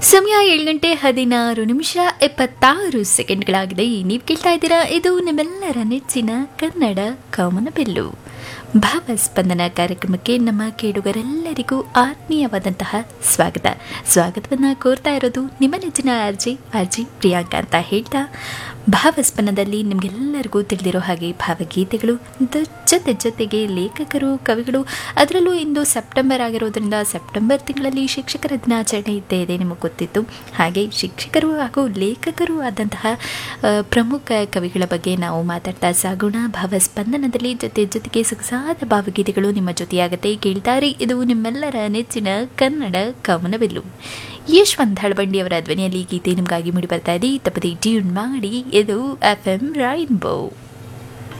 ಸಮಯ ಏಳು ಗಂಟೆ ಹದಿನಾರು ನಿಮಿಷ ಎಪ್ಪತ್ತಾರು ಸೆಕೆಂಡ್ಗಳಾಗಿದೆ ನೀವು ಕೇಳ್ತಾ ಇದ್ದೀರಾ ಇದು ನಿಮ್ಮೆಲ್ಲರ ನೆಚ್ಚಿನ ಕನ್ನಡ ಕಾಮನ ಬೆಲ್ಲು ಭಾವಸ್ಪಂದನ ಕಾರ್ಯಕ್ರಮಕ್ಕೆ ನಮ್ಮ ಕೇಳುಗರೆಲ್ಲರಿಗೂ ಆತ್ಮೀಯವಾದಂತಹ ಸ್ವಾಗತ ಸ್ವಾಗತವನ್ನು ಕೋರ್ತಾ ಇರೋದು ನಿಮ್ಮ ನೆಚ್ಚಿನ ಆರ್ಜಿ ಆರ್ಜಿ ಪ್ರಿಯಾಂಕಾ ಅಂತ ಹೇಳ್ತಾ ಭಾವಸ್ಪಂದನದಲ್ಲಿ ನಿಮಗೆಲ್ಲರಿಗೂ ತಿಳಿದಿರೋ ಹಾಗೆ ಭಾವಗೀತೆಗಳು ದ- ಜೊತೆ ಜೊತೆಗೆ ಲೇಖಕರು ಕವಿಗಳು ಅದರಲ್ಲೂ ಇಂದು ಸೆಪ್ಟೆಂಬರ್ ಆಗಿರೋದ್ರಿಂದ ಸೆಪ್ಟೆಂಬರ್ ತಿಂಗಳಲ್ಲಿ ಶಿಕ್ಷಕರ ದಿನಾಚರಣೆ ಇದ್ದೇ ಇದೆ ನಿಮಗೆ ಗೊತ್ತಿತ್ತು ಹಾಗೆ ಶಿಕ್ಷಕರು ಹಾಗೂ ಲೇಖಕರು ಆದಂತಹ ಆ, ಪ್ರಮುಖ ಕವಿಗಳ ಬಗ್ಗೆ ನಾವು ಮಾತಾಡ್ತಾ ಸಾಗೋಣ ಭಾವಸ್ಪಂದನದಲ್ಲಿ ಜೊತೆ ಜೊತೆಗೆ ಸೊಗಸಾದ ಭಾವಗೀತೆಗಳು ನಿಮ್ಮ ಜೊತೆಯಾಗತ್ತೆ ಕೇಳ್ತಾರೆ ಇದು ನಿಮ್ಮೆಲ್ಲರ ನೆಚ್ಚಿನ ಕನ್ನಡ ಕವನವೆಲ್ಲು ಯಶವಂತ್ ಹಳಬಂಡಿ ಅವರ ಧ್ವನಿಯಲ್ಲಿ ಗೀತೆ ನಿಮಗಾಗಿ ಮೂಡಿ ಬರ್ತಾ ಇದೆ ತಪ್ಪದೆ ಟ್ಯೂನ್ ಮಾಡಿ ಇದು ಎಫ್ ಎಂ ರೈನ್ಬೋ